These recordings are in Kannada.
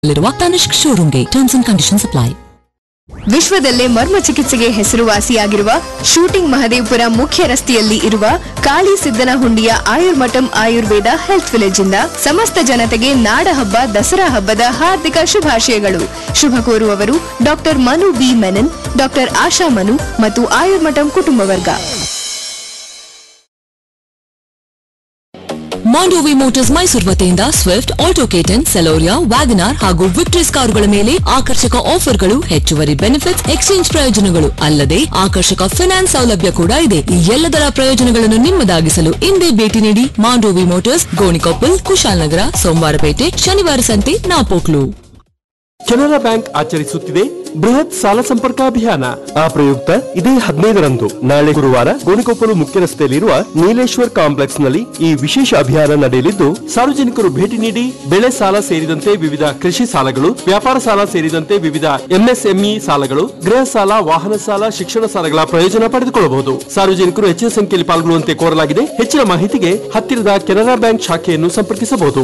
ಲಿರುವ ತನಿಷ್ಕ್ ಶೋರೂಮ್ಗೆ ಟರ್ಮ್ಸ್ ಅಂಡ್ ಕಂಡೀಷನ್ಸ್ ಅಪ್ಲೈ ವಿಶ್ವದಲ್ಲೇ ಮರ್ಮ ಚಿಕಿತ್ಸೆಗೆ ಹೆಸರುವಾಸಿಯಾಗಿರುವ ಶೂಟಿಂಗ್ ಮಹದೇವಪುರ ಮುಖ್ಯ ರಸ್ತೆಯಲ್ಲಿ ಇರುವ ಕಾಳಿ ಸಿದ್ದನಹುಂಡಿಯ ಆಯುರ್ಮಠಂ ಆಯುರ್ವೇದ ಹೆಲ್ತ್ ವಿಲೇಜ್ ಇಂದ ಸಮಸ್ತ ಜನತೆಗೆ ನಾಡ ಹಬ್ಬ ದಸರಾ ಹಬ್ಬದ ಹಾರ್ದಿಕ ಶುಭಾಶಯಗಳು ಶುಭ ಕೋರುವವರು doctor Manu B Menon doctor Asha Manu ಮತ್ತು ಆಯುರ್ಮಠಂ ಕುಟುಂಬ ವರ್ಗ ಮಾಂಡೋವಿ ಮೋಟಾರ್ಸ್ ಮೈಸೂರು ವತಿಯಿಂದ ಸ್ವಿಫ್ಟ್ ಆಲ್ಟೋ ಕೇಟನ್ ಸೆಲೋರಿಯಾ ವ್ಯಾಗನಾರ್ ಹಾಗೂ ವಿಕ್ಟ್ರಿಸ್ ಕಾರುಗಳ ಮೇಲೆ ಆಕರ್ಷಕ ಆಫರ್ಗಳು ಹೆಚ್ಚುವರಿ ಬೆನಿಫಿಟ್ಸ್ ಎಕ್ಸ್ಚೇಂಜ್ ಪ್ರಯೋಜನಗಳು ಅಲ್ಲದೆ ಆಕರ್ಷಕ ಫಿನಾನ್ಸ್ ಸೌಲಭ್ಯ ಕೂಡ ಇದೆ ಈ ಎಲ್ಲದರ ಪ್ರಯೋಜನಗಳನ್ನು ನಿಮ್ಮದಾಗಿಸಲು ಇಂದೇ ಭೇಟಿ ನೀಡಿ Mandovi Motors Gonikoppal Kushalnagar Somwarpet Shanivarasanthe Napoklu Canara bank ಆಚರಿಸುತ್ತಿದೆ ಬೃಹತ್ ಸಾಲ ಸಂಪರ್ಕ ಅಭಿಯಾನ ಆ ಪ್ರಯುಕ್ತ ಇದೇ ಹದಿನೈದರಂದು ನಾಳೆ ಗುರುವಾರ ಗೋಣಿಕೊಪ್ಪಲು ಮುಖ್ಯ ರಸ್ತೆಯಲ್ಲಿರುವ ನೀಲೇಶ್ವರ್ ಕಾಂಪ್ಲೆಕ್ಸ್ ನಲ್ಲಿ ಈ ವಿಶೇಷ ಅಭಿಯಾನ ನಡೆಯಲಿದ್ದು ಸಾರ್ವಜನಿಕರು ಭೇಟಿ ನೀಡಿ ಬೆಳೆ ಸಾಲ ಸೇರಿದಂತೆ ವಿವಿಧ ಕೃಷಿ ಸಾಲಗಳು ವ್ಯಾಪಾರ ಸಾಲ ಸೇರಿದಂತೆ ವಿವಿಧ ಎಂಎಸ್ಎಂಇ ಸಾಲಗಳು ಗೃಹ ಸಾಲ ವಾಹನ ಸಾಲ ಶಿಕ್ಷಣ ಸಾಲಗಳ ಪ್ರಯೋಜನ ಪಡೆದುಕೊಳ್ಳಬಹುದು ಸಾರ್ವಜನಿಕರು ಹೆಚ್ಚಿನ ಸಂಖ್ಯೆಯಲ್ಲಿ ಪಾಲ್ಗೊಳ್ಳುವಂತೆ ಕೋರಲಾಗಿದೆ ಹೆಚ್ಚಿನ ಮಾಹಿತಿಗೆ ಹತ್ತಿರದ ಕೆನರಾ ಬ್ಯಾಂಕ್ ಶಾಖೆಯನ್ನು ಸಂಪರ್ಕಿಸಬಹುದು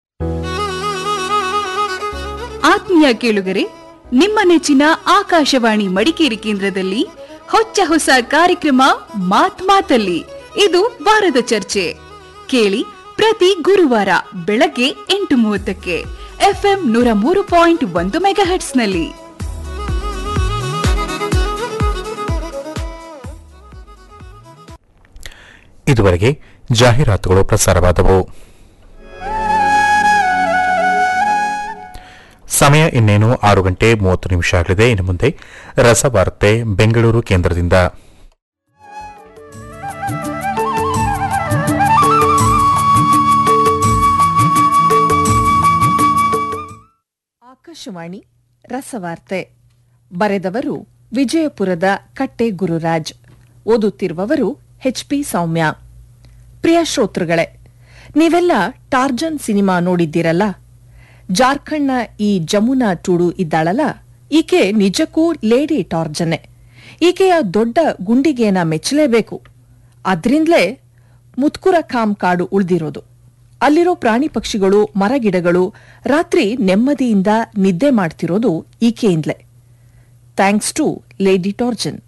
ಆತ್ಮೀಯ ಕೇಳುಗರೆ ನಿಮ್ಮ ನೆಚ್ಚಿನ ಆಕಾಶವಾಣಿ ಮಡಿಕೇರಿ ಕೇಂದ್ರದಲ್ಲಿ ಹೊಚ್ಚ ಹೊಸ ಕಾರ್ಯಕ್ರಮ ಮಾತ್ ಮಾತಲ್ಲಿ ಇದು ವಾರದ ಚರ್ಚೆ ಕೇಳಿ ಪ್ರತಿ ಗುರುವಾರ ಬೆಳಗ್ಗೆ ಎಂಟು ಮೂವತ್ತಕ್ಕೆ ಎಫ್ಎಂ ನೂರ ಮೂರು ಪಾಯಿಂಟ್ ಒಂದು ಮೆಗಾ ನಲ್ಲಿ ಇದುವರೆಗೆ ಜಾಹೀರಾತುಗಳು ಪ್ರಸಾರವಾದವು ಸಮಯ ಇನ್ನೇನು ಆರು ಗಂಟೆ ಮೂವತ್ತು ನಿಮಿಷ ಆಗಲಿದೆ ಇನ್ನು ಮುಂದೆ ರಸವಾರ್ತೆ ಬೆಂಗಳೂರು ಕೇಂದ್ರದಿಂದ ಆಕಾಶವಾಣಿ ರಸವಾರ್ತೆ ಬರೆದವರು ವಿಜಯಪುರದ ಕಟ್ಟೆ ಗುರುರಾಜ್ ಓದುತ್ತಿರುವವರು ಎಚ್ಪಿ ಸೌಮ್ಯ ಪ್ರಿಯ ಶ್ರೋತೃಗಳೇ ನೀವೆಲ್ಲ ಟಾರ್ಜನ್ ಸಿನಿಮಾ ನೋಡಿದ್ದೀರಲ್ಲ ಜಾರ್ಖಂಡ್ನ ಈ ಜಮುನಾ ಟುಡು ಇದ್ದಾಳಲ್ಲ ಈಕೆ ನಿಜಕ್ಕೂ ಲೇಡಿ ಟಾರ್ಜನ್ನೇ ಈಕೆಯ ದೊಡ್ಡ ಗುಂಡಿಗೆನ ಮೆಚ್ಚಲೇಬೇಕು ಅದ್ರಿಂದಲೇ ಮುತ್ಕುರ ಖಾಮ್ ಕಾಡು ಉಳಿದಿರೋದು ಅಲ್ಲಿರೋ ಪ್ರಾಣಿ ಪಕ್ಷಿಗಳು ಮರಗಿಡಗಳು ರಾತ್ರಿ ನೆಮ್ಮದಿಯಿಂದ ನಿದ್ದೆ ಮಾಡ್ತಿರೋದು ಈಕೆಯಿಂದಲೇ ಥ್ಯಾಂಕ್ಸ್ ಟು ಲೇಡಿ ಟಾರ್ಜನ್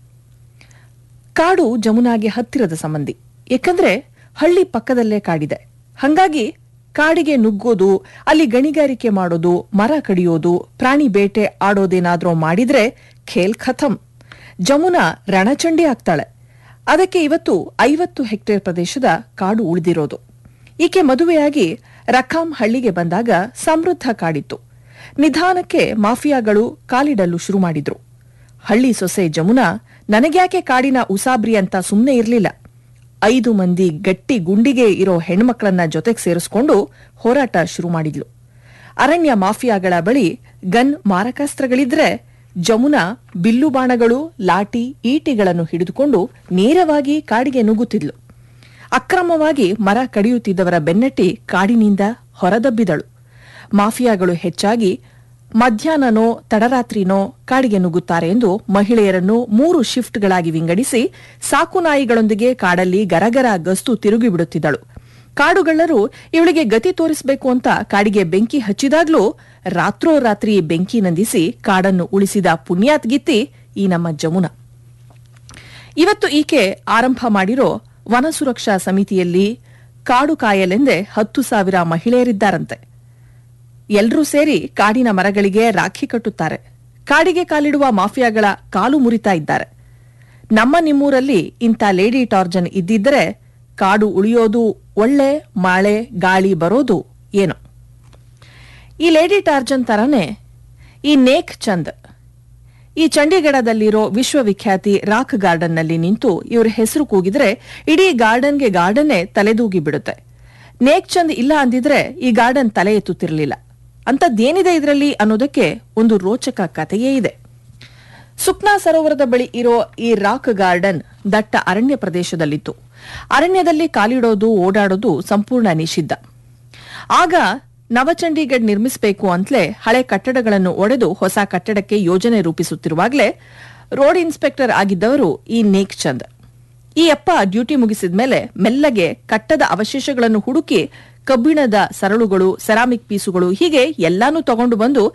ಕಾಡು ಜಮುನಾಗೆ ಹತ್ತಿರದ ಸಂಬಂಧಿ ಯಾಕಂದ್ರೆ ಹಳ್ಳಿ ಪಕ್ಕದಲ್ಲೇ ಕಾಡಿದೆ ಹಂಗಾಗಿ ಕಾಡಿಗೆ ನುಗ್ಗೋದು ಅಲ್ಲಿ ಗಣಿಗಾರಿಕೆ ಮಾಡೋದು ಮರ ಕಡಿಯೋದು ಪ್ರಾಣಿ ಬೇಟೆ ಆಡೋದೇನಾದ್ರೂ ಮಾಡಿದ್ರೆ ಖೇಲ್ ಖತಮ್ ಜಮುನಾ ರಣಚಂಡಿ ಆಗ್ತಾಳೆ ಅದಕ್ಕೆ ಇವತ್ತು ಐವತ್ತು ಹೆಕ್ಟೇರ್ ಪ್ರದೇಶದ ಕಾಡು ಉಳಿದಿರೋದು ಈಕೆ ಮದುವೆಯಾಗಿ ರಖಾಂ ಹಳ್ಳಿಗೆ ಬಂದಾಗ ಸಮೃದ್ಧ ಕಾಡಿತ್ತು ನಿಧಾನಕ್ಕೆ ಮಾಫಿಯಾಗಳು ಕಾಲಿಡಲು ಶುರು ಮಾಡಿದ್ರು ಹಳ್ಳಿ ಸೊಸೆ ಜಮುನಾ ನನಗ್ಯಾಕೆ ಕಾಡಿನ ಉಸಾಬ್ರಿ ಅಂತ ಸುಮ್ಮನೆ ಇರಲಿಲ್ಲ ಐದು ಮಂದಿ ಗಟ್ಟಿ ಗುಂಡಿಗೆ ಇರೋ ಹೆಣ್ಮಕ್ಳನ್ನ ಜೊತೆಗೆ ಸೇರಿಸ್ಕೊಂಡು ಹೋರಾಟ ಶುರು ಮಾಡಿದ್ಲು ಅರಣ್ಯ ಮಾಫಿಯಾಗಳ ಬಳಿ ಗನ್ ಮಾರಕಾಸ್ತ್ರಗಳಿದ್ರೆ ಜಮುನಾ ಬಿಲ್ಲು ಬಾಣಗಳು ಲಾಠಿ ಈಟಿಗಳನ್ನು ಹಿಡಿದುಕೊಂಡು ನೇರವಾಗಿ ಕಾಡಿಗೆ ನುಗ್ಗುತ್ತಿದ್ಲು ಅಕ್ರಮವಾಗಿ ಮರ ಕಡಿಯುತ್ತಿದ್ದವರ ಬೆನ್ನಟ್ಟಿ ಕಾಡಿನಿಂದ ಹೊರದಬ್ಬಿದಳು ಮಾಫಿಯಾಗಳು ಹೆಚ್ಚಾಗಿ ಮಧ್ಯಾಹ್ನನೋ ತಡರಾತ್ರಿನೋ ಕಾಡಿಗೆ ನುಗ್ಗುತ್ತಾರೆ ಎಂದು ಮಹಿಳೆಯರನ್ನು ಮೂರು ಶಿಫ್ಟ್ಗಳಾಗಿ ವಿಂಗಡಿಸಿ ಸಾಕು ನಾಯಿಗಳೊಂದಿಗೆ ಕಾಡಲ್ಲಿ ಗರಗರ ಗಸ್ತು ತಿರುಗಿಬಿಡುತ್ತಿದ್ದಳು ಕಾಡುಗಳ್ಳರು ಇವಳಿಗೆ ಗತಿ ತೋರಿಸಬೇಕು ಅಂತ ಕಾಡಿಗೆ ಬೆಂಕಿ ಹಚ್ಚಿದಾಗ್ಲೂ ರಾತ್ರೋರಾತ್ರಿ ಬೆಂಕಿ ನಂದಿಸಿ ಕಾಡನ್ನು ಉಳಿಸಿದ ಪುಣ್ಯಾತ್ಗಿತ್ತಿ ಈ ನಮ್ಮ ಜಮುನಾ ಇವತ್ತು ಈಕೆ ಆರಂಭ ಮಾಡಿರೋ ವನ ಸುರಕ್ಷಾ ಸಮಿತಿಯಲ್ಲಿ ಕಾಡು ಕಾಯಲೆಂದೇ ಹತ್ತು ಸಾವಿರ ಮಹಿಳೆಯರಿದ್ದಾರಂತೆ ಎಲ್ರೂ ಸೇರಿ ಕಾಡಿನ ಮರಗಳಿಗೆ ರಾಖಿ ಕಟ್ಟುತ್ತಾರೆ ಕಾಡಿಗೆ ಕಾಲಿಡುವ ಮಾಫಿಯಾಗಳ ಕಾಲು ಮುರಿತಾ ಇದ್ದಾರೆ ನಮ್ಮ ನಿಮ್ಮೂರಲ್ಲಿ ಇಂಥ ಲೇಡಿ ಟಾರ್ಜನ್ ಇದ್ದಿದ್ರೆ ಕಾಡು ಉಳಿಯೋದು ಒಳ್ಳೆ ಮಳೆ ಗಾಳಿ ಬರೋದು ಏನೋ ಈ ಲೇಡಿ ಟಾರ್ಜನ್ ತರನೇ ಈ ನೇಕ್ ಚಂದ್ ಈ ಚಂಡೀಗಢದಲ್ಲಿರೋ ವಿಶ್ವವಿಖ್ಯಾತಿ ರಾಕ್ ಗಾರ್ಡನ್ನಲ್ಲಿ ನಿಂತು ಇವ್ರ ಹೆಸರು ಕೂಗಿದ್ರೆ ಇಡೀ ಗಾರ್ಡನ್ಗೆ ಗಾರ್ಡನ್ನೇ ತಲೆದೂಗಿ ಬಿಡುತ್ತೆ ನೇಕ್ ಚಂದ್ ಇಲ್ಲ ಅಂದಿದ್ರೆ ಈ ಗಾರ್ಡನ್ ತಲೆ ಎತ್ತುತ್ತಿರಲಿಲ್ಲ ಅಂತದ್ದೇನಿದೆ ಇದರಲ್ಲಿ ಅನ್ನೋದಕ್ಕೆ ಒಂದು ರೋಚಕ ಕಥೆಯೇ ಇದೆ ಸುಕ್ನಾ ಸರೋವರದ ಬಳಿ ಇರೋ ಈ ರಾಕ್ ಗಾರ್ಡನ್ ದಟ್ಟ ಅರಣ್ಯ ಪ್ರದೇಶದಲ್ಲಿತ್ತು ಅರಣ್ಯದಲ್ಲಿ ಕಾಲಿಡೋದು ಓಡಾಡೋದು ಸಂಪೂರ್ಣ ನಿಷಿದ್ಧ ಆಗ ನವಚಂಡೀಗಢ್ ನಿರ್ಮಿಸಬೇಕು ಅಂತಲೇ ಹಳೆ ಕಟ್ಟಡಗಳನ್ನು ಒಡೆದು ಹೊಸ ಕಟ್ಟಡಕ್ಕೆ ಯೋಜನೆ ರೂಪಿಸುತ್ತಿರುವಾಗಲೇ ರೋಡ್ ಇನ್ಸ್ಪೆಕ್ಟರ್ ಆಗಿದ್ದವರು ಈ ನೇಕ್ ಚಂದ್ ಈ ಅಪ್ಪ ಡ್ಯೂಟಿ ಮುಗಿಸಿದ ಮೇಲೆ ಮೆಲ್ಲಗೆ ಕಟ್ಟದ ಅವಶೇಷಗಳನ್ನು ಹುಡುಕಿ ಕಬ್ಬಿಣದ ಸರಳುಗಳು ಸೆರಾಮಿಕ್ ಪೀಸುಗಳು ಹೀಗೆ ಎಲ್ಲಾನು ತಗೊಂಡು ಬಂದು